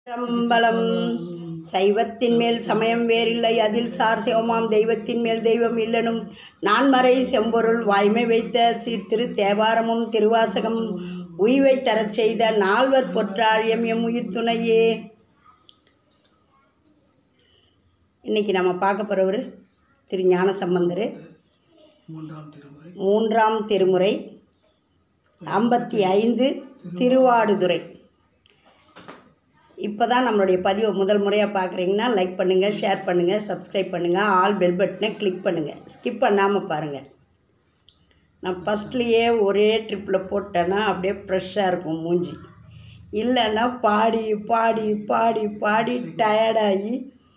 அம்பலம் சைவத்தின் மேல் சமயம் வேறில்லை அதில் சார் சிவமாம் தெய்வத்தின் மேல் தெய்வம் இல்லனும் நான்மறை செம்பொருள் வாய்மை வைத்த சீர்திரு தேவாரமும் திருவாசகம் உய்வை தரச் செய்த நால்வர் பொற்றாழியம் எம் உயிர் துணையே இன்னைக்கு நம்ம பார்க்க போகிறவர் திரு ஞான சம்பந்தர் மூன்றாம் திருமுறை மூன்றாம் திருமுறை ஐம்பத்தி ஐந்து திருவாடுதுறை இப்போ தான் நம்மளுடைய பதிவை முதல் முறையாக பார்க்குறீங்கன்னா லைக் பண்ணுங்கள் ஷேர் பண்ணுங்கள் சப்ஸ்கிரைப் பண்ணுங்கள் ஆல் பெல் பட்டனை கிளிக் பண்ணுங்கள் ஸ்கிப் பண்ணாமல் பாருங்கள் நான் ஃபஸ்ட்லேயே ஒரே ட்ரிப்பில் போட்டேன்னா அப்படியே ஃப்ரெஷ்ஷாக இருக்கும் மூஞ்சி இல்லைன்னா பாடி பாடி பாடி பாடி டயர்டாகி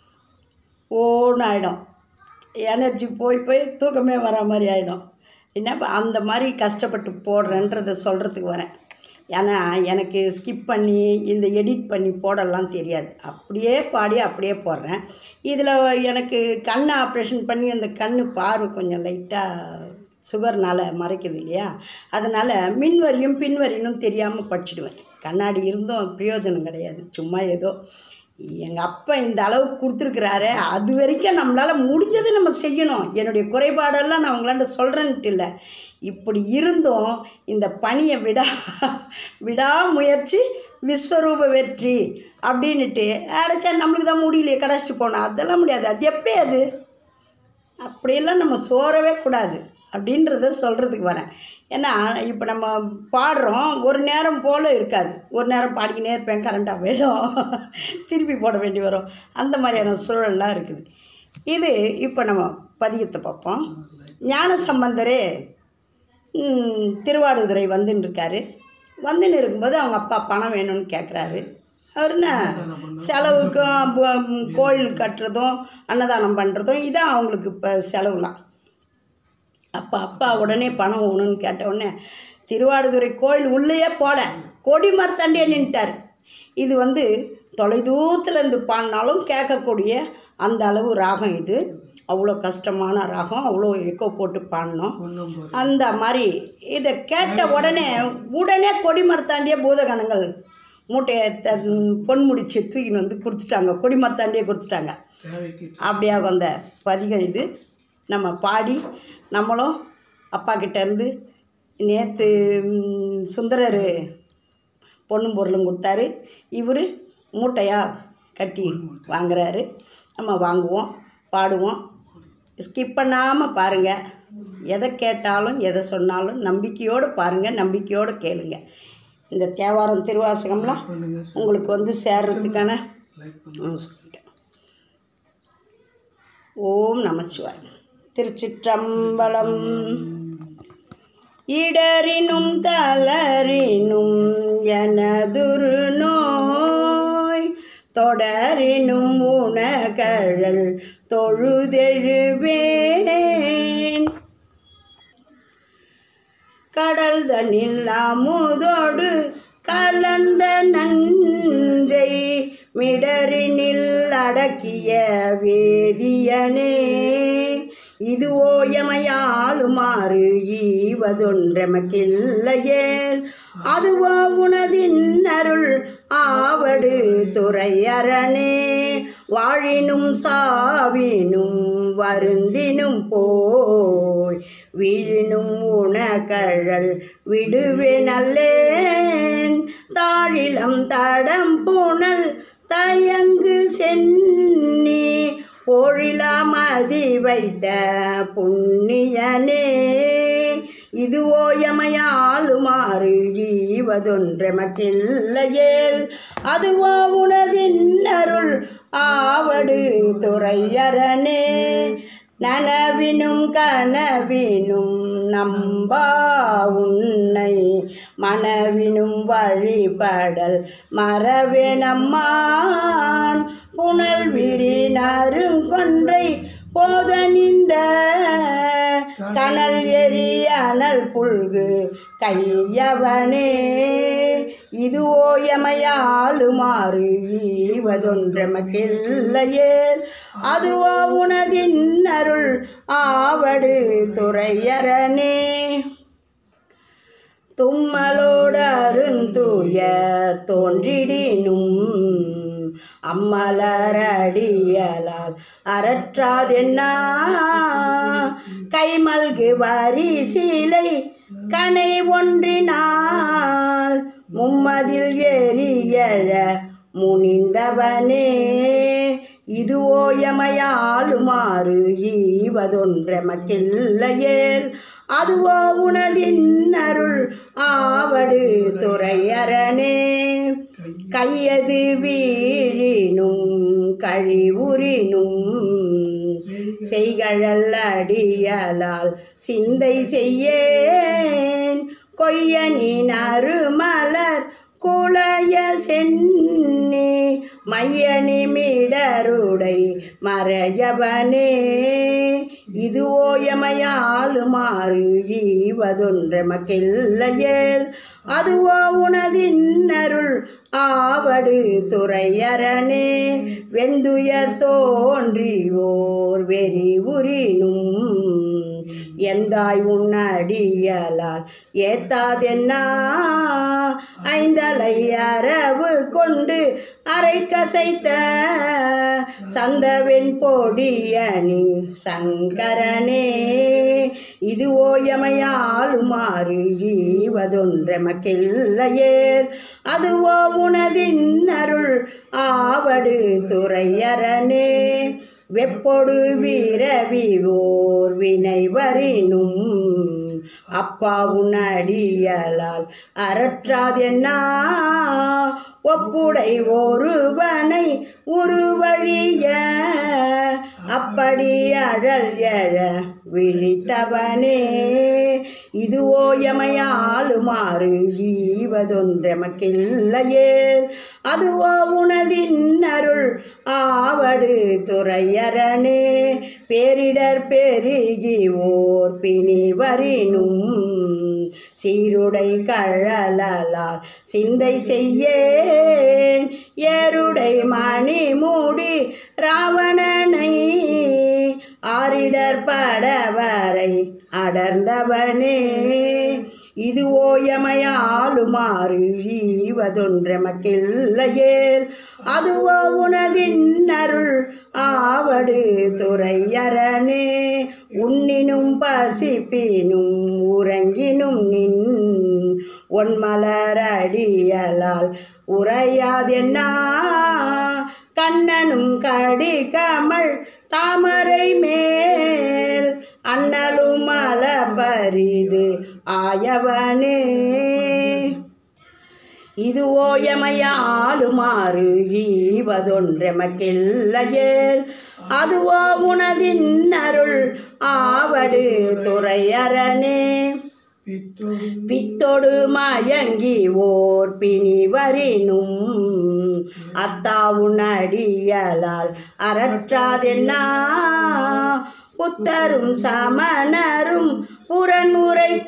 ஓன்னு ஆகிடும் எனர்ஜி போய் போய் தூக்கமே வர மாதிரி ஆகிடும் என்ன ப- அந்த மாதிரி கஷ்டப்பட்டு போடுறேன்றதை சொல்கிறதுக்கு வரேன் ஏன்னா எனக்கு ஸ்கிப் பண்ணி இந்த எடிட் பண்ணி போடலாம் தெரியாது அப்படியே பாடி அப்படியே போடுறேன் இதில் எனக்கு கண் ஆப்ரேஷன் பண்ணி அந்த கண் பார்வை கொஞ்சம் லைட்டாக சுகர்னால் மறைக்குது இல்லையா அதனால் மின்வரியும் பின்வரினும் தெரியாமல் படிச்சிடுவேன் கண்ணாடி இருந்தும் பிரயோஜனம் கிடையாது சும்மா ஏதோ எங்கள் அப்பா இந்த அளவுக்கு கொடுத்துருக்குறாரு அது வரைக்கும் நம்மளால் முடிஞ்சதை நம்ம செய்யணும் என்னுடைய குறைபாடெல்லாம் நான் உங்களாண்ட சொல்கிறேன்ட்டு இல்லை இப்படி இருந்தும் இந்த பணியை விடா விடாமுயற்சி விஸ்வரூப வெற்றி அப்படின்னுட்டு அடைச்சா நம்மளுக்கு தான் முடியலையே கடைச்சிட்டு போனோம் அதெல்லாம் முடியாது அது எப்படி அது அப்படியெல்லாம் நம்ம சோறவே கூடாது அப்படின்றத சொல்கிறதுக்கு வரேன் ஏன்னா இப்போ நம்ம பாடுறோம் ஒரு நேரம் போல் இருக்காது ஒரு நேரம் பாடிக்கினே இருப்பேன் கரண்ட்டாக போயிடும் திருப்பி போட வேண்டி வரும் அந்த மாதிரியான சூழல்லாம் இருக்குது இது இப்போ நம்ம பதிகத்தை பார்ப்போம் ஞான சம்பந்தரே ம், திருவாடுதுறை வந்துன்னு இருக்காரு வந்துன்னு இருக்கும்போது அவங்க அப்பா பணம் வேணும்னு கேட்குறாரு அவர் என்ன செலவுக்கும் ப- கோயில் கட்டுறதும் அன்னதானம் பண்ணுறதும் இதான் அவங்களுக்கு இப்போ செலவுலாம் அப்போ அப்பா உடனே பணம் வேணும்னு கேட்ட உடனே திருவாடுதுறை கோயில் உள்ளேயே போல கொடி மரத்தாண்டியே நின்ட்டார் இது வந்து தொலைதூரத்தில் இருந்து பாடினாலும் கேட்கக்கூடிய அந்த அளவு ராகம் இது அவ்வளோ கஷ்டமான ராகம் அவ்வளோ எக்கோ போட்டு பாடினோம் ஒன்றும் போது அந்த மாதிரி இதை கேட்ட உடனே உடனே கொடிமரத்தாண்டியே பூதகணங்கள் மூட்டையை த பொன் முடிச்சு தூக்கின்னு வந்து கொடுத்துட்டாங்க கொடிமரத்தாண்டியே கொடுத்துட்டாங்க தேவைக்கு அப்படியாக அந்த பதிகம் இது நம்ம பாடி நம்மளும் அப்பா கிட்ட இருந்து நேற்று சுந்தரர் பொண்ணும் பொருளும் கொடுத்தாரு இவர் மூட்டையாக கட்டி வாங்குறாரு நம்ம வாங்குவோம் பாடுவோம் ஸ்கிப் பண்ணாமல் பாருங்கள் எதை கேட்டாலும் எதை சொன்னாலும் நம்பிக்கையோடு பாருங்கள் நம்பிக்கையோடு கேளுங்க இந்த தேவாரம் திருவாசகம்லாம் பண்ணுங்க உங்களுக்கு வந்து சேர்றதுக்கான லைக் பண்ணுங்க ம், சொல்லிட்டேன் ஓம் நமச்சிவாய் திருச்சிற்றம்பலம் இடரினும் தளரினும் எனதுரு நோய் தொடரினும் உணகழல் தொழுதெழுவேன் கடல் தனில் அமுதோடு கலந்த நஞ்சை மிடரினில் அடக்கிய வேதியனே இதுவோ எமையாளுமாறு ஈவதொன்றமக்கில்லையேல் அதுவோ உனதின் அருள் ஆவடு துறையரணே வாழினும் சாவினும் வருந்தினும் போய் விழினும் உணகழல் விடுவே நல்லேன் தாழிலம் தடம் புனல் தயங்கு சென்னி பொழிலாமதி வைத்த புண்ணியனே இதுவோ எமையாளுமாறு ஈவதொன்றமக்கில்லையேல் அதுவோ உனதின் அருள் ஆவடு துறையரணே நனவினும் கனவினும் நம்பா உன்னை மனவினும் வழிபடல் மறவே நம்மான் புனல் விரி நறுங்கொன்றை போதனிந்த கனல் எரி அனல் புல்கு கையவனே இதுவோ எமையாளுமாறு ஈவதொன்றமக்கில்லையேல் அதுவோ உனதின் அருள் ஆவடு துறையரணே தும்மலோடு அருந்துயர் தோன்றிடினும் அம்மலரடியலால் அறற்றாதென்னா கைமல்கு வரி சீலை கனை ஒன்றினால் மும்மதில் எரியழ முனிந்தவனே இது ஓயமையாளுமாறு ஈவதொன்றமக்கில்லையேல் அதுவோ உனதின் அருள் ஆவடு துறையரணே கையது வீழினும் கழிவுறினும் செய்கழல் அடியலால் சிந்தை செய்யேன் கொய்யனின் அருமலர் குளைய சென்னி மையனி மிடருடை மறையவனே இது ஓயமையாளுமாறு ஈவதொன்ற மக்கில்லையேல் அதுவோ உனதின் அருள் ஆவடு துறையரணே வெந்துயர் தோன்றி ஓர் வெறி உரினும் எந்தாய் உன்னடியலால் ஏத்தாதென்னா ஐந்தலை அரவு கொண்டு அரை கசைத்த சந்தவெண் பொடியணி சங்கரனே இது ஓயமையாளுமாறு ஈவதொன்ற மக்கில்லையேல் அதுவோ உனதின் அருள் ஆவடு துறையரணே வெப்பொடு வீரவி ஓர் வினை வரினும் அப்பா உன்னடியலால் அறற்றாதென்னா ஒப்புடை ஒருவனை உருவழிய அப்படி அழல் எழ விழித்தவனே இது ஓயமையாளுமாறு ஈவதொன்றமக்கில்லையே அதுவோ உனதின் அருள் ஆவடு துறையரணே பேரிடர் பெருகி ஓர் பிணி வரினும் சீருடை கழலால் சிந்தை செய்யேன் ஏருடை மணி மூடி ராவணனை ஆரிடர் படவரை அடர்ந்தவனே இது ஓயமையாளுமாறு ஈவதொன்ற மக்கில்லையேல் அதுவோ உனதின் அருள் ஆவடு துறையரணே உண்ணினும் பசிப்பினும் உறங்கினும் நின் ஒன்மலரடியலால் உரையாதென்னா கண்ணனும் கடி கமல் தாமரை மேல் அண்ணலும் மலபரிது ஆயவனே இது ஓயமையாளுமாறு ஈவதொன்றெமக்கில்லையேல் அதுவோ உனதின் அருள் ஆவடு துறையரணே பித்தோடு பித்தொடு மயங்கி ஓர் பிணி வரினும் அத்தாவுன் அடியலால் அறற்றாதென்னா புத்தரும் சமணரும் புறன் உரைக்க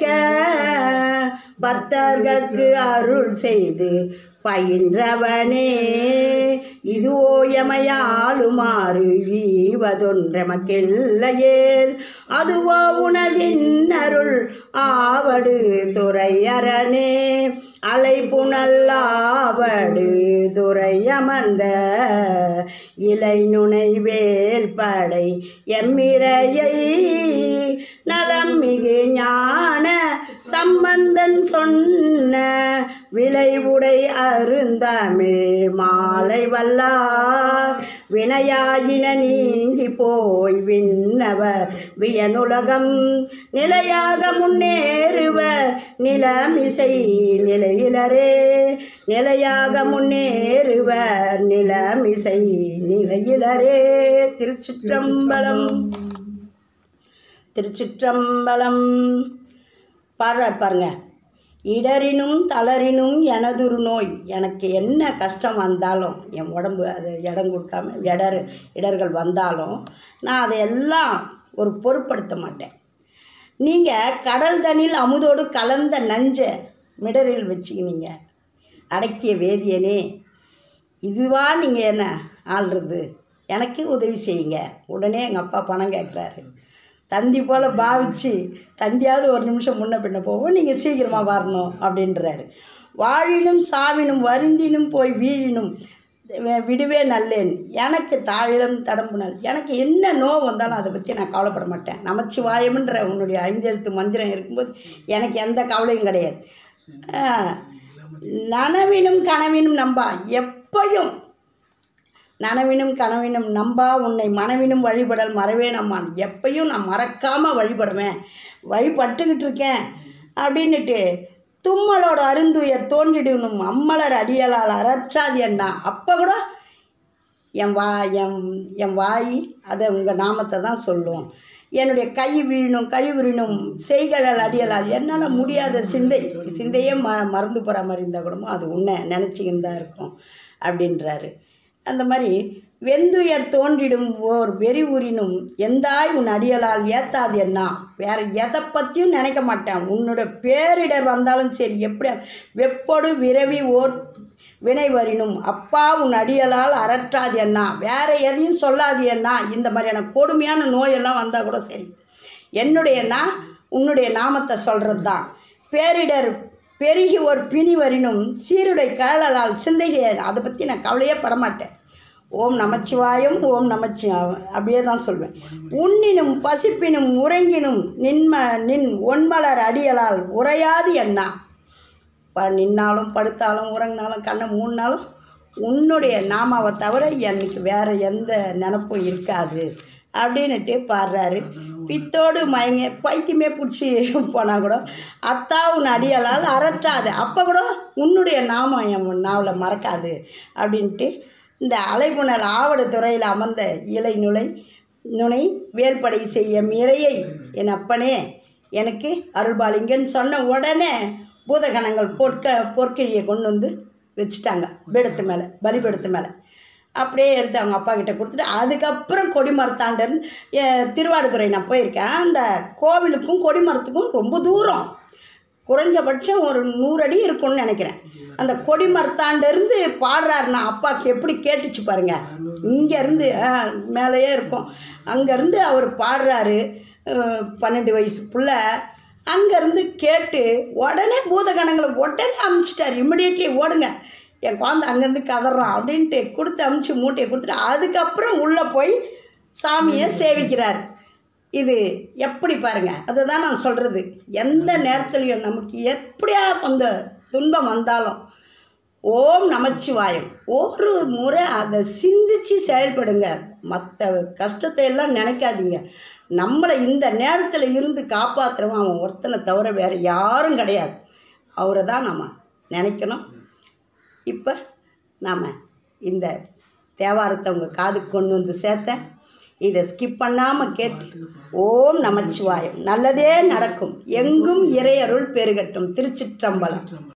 பக்தர்கட்கு அருள் செய்து பயின்றவனே இது ஓயமையாளுமாறு ஈவதொன்ற மக்கெல்லையேல் அதுவோ உனதின் அருள் ஆவடு துறையரணே அலை புனல்லாவடு துறையமர்ந்த இலை நுனை வேல் படை எம்மிரையை நலம் மிகு ஞான சம்பந்தன் சொன்ன விளைவுடை அருந்தமிழ் மாலை வல்லார் வினையாயின நீங்கி போய் விண்ணவர் வியனுலகம் நிலையாக முன்னேறுவர் நிலமிசை நிலையிலரே நிலையாக முன்னேறுவர் நிலமிசை நிலையிலரே திருச்சிற்றம்பலம் திருச்சிற்றம்பலம் பாடுறார் பாருங்க இடரினும் தளரினும் எனதுரு நோய் எனக்கு என்ன கஷ்டம் வந்தாலும் என் உடம்பு அது இடம் கொடுக்காம இடர் இடர்கள் வந்தாலும் நான் அதையெல்லாம் ஒரு பொருட்படுத்த மாட்டேன் நீங்கள் கடல் தண்ணில் அமுதோடு கலந்த நஞ்சை மிடரில் வச்சுக்கினீங்க அடக்கிய வேதியனே இதுவா நீங்கள் என்ன ஆள்றது எனக்கு உதவி செய்யுங்க உடனே எங்கள் அப்பா பணம் கேட்குறாரு தந்தி போல் பாவிச்சு தந்தியாவது ஒரு நிமிஷம் முன்ன பின்ன போவோம் நீங்கள் சீக்கிரமாக வரணும் அப்படின்றாரு வாழினும் சாவினும் வருந்தினும் போய் வீழினும் வி- விடுவே நல்லேன் எனக்கு தாழிலும் தடம்புனல் எனக்கு என்ன நோவு வந்தாலும் அதை பற்றி நான் கவலைப்பட மாட்டேன் நமச்சிவாயம்ன்ற உன்னுடைய ஐந்தெழுத்து மந்திரம் இருக்கும்போது எனக்கு எந்த கவலையும் கிடையாது ஆ, நனவினும் கனவினும் நம்பா எப்பையும் நனவினும் கனவினும் நம்பா உன்னை மனவினும் வழிபடல் மறவேன் அம்மான் எப்பையும் நான் மறக்காமல் வழிபடுவேன் வழிபட்டுக்கிட்டு இருக்கேன் அப்படின்னுட்டு தும்மலோட அருந்துயர் தோன்றிடணும் அம்மலர் அடியலால் அறற்றாது என்ன அப்போ கூட என் வா என் என் வாய் அதை உங்கள் நாமத்தை தான் சொல்லும் என்னுடைய கை விழினும் கழி விழினும் செய்களால் அடியலால் என்னால் முடியாத சிந்தை சிந்தையே ம மறந்து போகிற மாதிரி இருந்தால் கூடமோ அது உன்னை நினச்சிக்கின்னு தான் இருக்கும் அப்படின்றாரு அந்த மாதிரி வெந்துயர் தோன்றிடும் ஓர் வெறி உரினும் எந்தாய் உன் அடியலால் ஏத்தாது என்ன வேற எதை பற்றியும் நினைக்க மாட்டேன் உன்னோட பேரிடர் வந்தாலும் சரி எப்படி வெப்பொடு விரவி ஓர் வினை வரினும் அப்பா உன் அடியலால் அரற்றாது என்ன வேற எதையும் சொல்லாது என்ன இந்த மாதிரியான கொடுமையான நோயெல்லாம் வந்தால் கூட சரி என்னுடைய நான் உன்னுடைய நாமத்தை சொல்கிறது தான் பேரிடர் பெருகி ஒரு பிணி வரினும் சீருடை கேளலால் சிந்தை செய்ய அதை பற்றி நான் கவலையே பட மாட்டேன் ஓம் நமச்சிவாயம் ஓம் நமச்சி அப்படியே தான் சொல்வேன் உண்ணினும் பசிப்பினும் உறங்கினும் நின்ம நின் ஒன்மலர் அடியலால் உரையாது என்ன ப நின்னாலும் படுத்தாலும் உறங்கினாலும் கண்ணை மூடினாலும் உன்னுடைய நாமாவை தவிர எனக்கு வேறு எந்த நினப்பும் இருக்காது அப்படின்னுட்டு பாடுறாரு பித்தோடு மயங்க பைத்தியமே பிடிச்சி போனால் கூட அத்தா உன் அடியலால் அரற்றாது அப்போ கூட உன்னுடைய நாமம் என் நாவில் மறக்காது அப்படின்ட்டு இந்த அலைப்புணல் ஆவடு துறையில் அமர்ந்த இலை நுழை நுனை வேல்படை செய்ய மிரையை என் அப்பனே எனக்கு அருள்பாலிங்கன்னு சொன்ன உடனே பூதகணங்கள் பொற்க பொற்கிழியை கொண்டு வந்து வச்சுட்டாங்க பீடத்து மேலே பலிபீடத்து மேலே அப்படியே எடுத்து அவங்க அப்பா கிட்ட கொடுத்துட்டு அதுக்கப்புறம் கொடிமரத்தாண்டருந்து எ- திருவாடுதுறை நான் போயிருக்கேன் அந்த கோவிலுக்கும் கொடிமரத்துக்கும் ரொம்ப தூரம் குறைஞ்சபட்சம் ஒரு நூறு அடி இருக்கும்னு நினைக்கிறேன் அந்த கொடிமரத்தாண்டருந்து பாடுறாருன்னா அப்பாவுக்கு எப்படி கேட்டுச்சு பாருங்க இங்கேருந்து மேலேயே இருக்கும் அங்கேருந்து அவர் பாடுறாரு அஹ், பன்னெண்டு வயசு புள்ள அங்கேருந்து கேட்டு உடனே பூதகணங்களை உடனே அமுச்சிட்டார் இமிடியட்லி ஓடுங்க என் குழந்தை அங்கேருந்து கதறான் அப்படின்ட்டு கொடுத்து அமுச்சு மூட்டையை கொடுத்துட்டு அதுக்கப்புறம் உள்ளே போய் சாமியை சேவிக்கிறார் இது எப்படி பாருங்க அதுதான் நான் சொல்கிறது எந்த நேரத்துலையும் நமக்கு எப்படியா கொஞ்சம் துன்பம் வந்தாலும் ஓம் நமச்சிவாயம் ஒரு முறை அதை சிந்திச்சு செயல்படுங்க மற்ற கஷ்டத்தை எல்லாம் நினைக்காதீங்க நம்மளை இந்த நேரத்தில் இருந்து காப்பாற்றுறவன் அவன் ஒருத்தனை தவிர வேறு யாரும் கிடையாது அவரை தான் நம்ம நினைக்கணும் இப்போ நாம் இந்த தேவாரத்தை உங்கள் காதுக்கு கொண்டு வந்து சேர்த்தேன் இதை ஸ்கிப் பண்ணாமல் கேட்டு ஓம் நமச்சிவாயம் நல்லதே நடக்கும் எங்கும் இறையருள் பெருகட்டும் திருச்சிற்றம்பலம்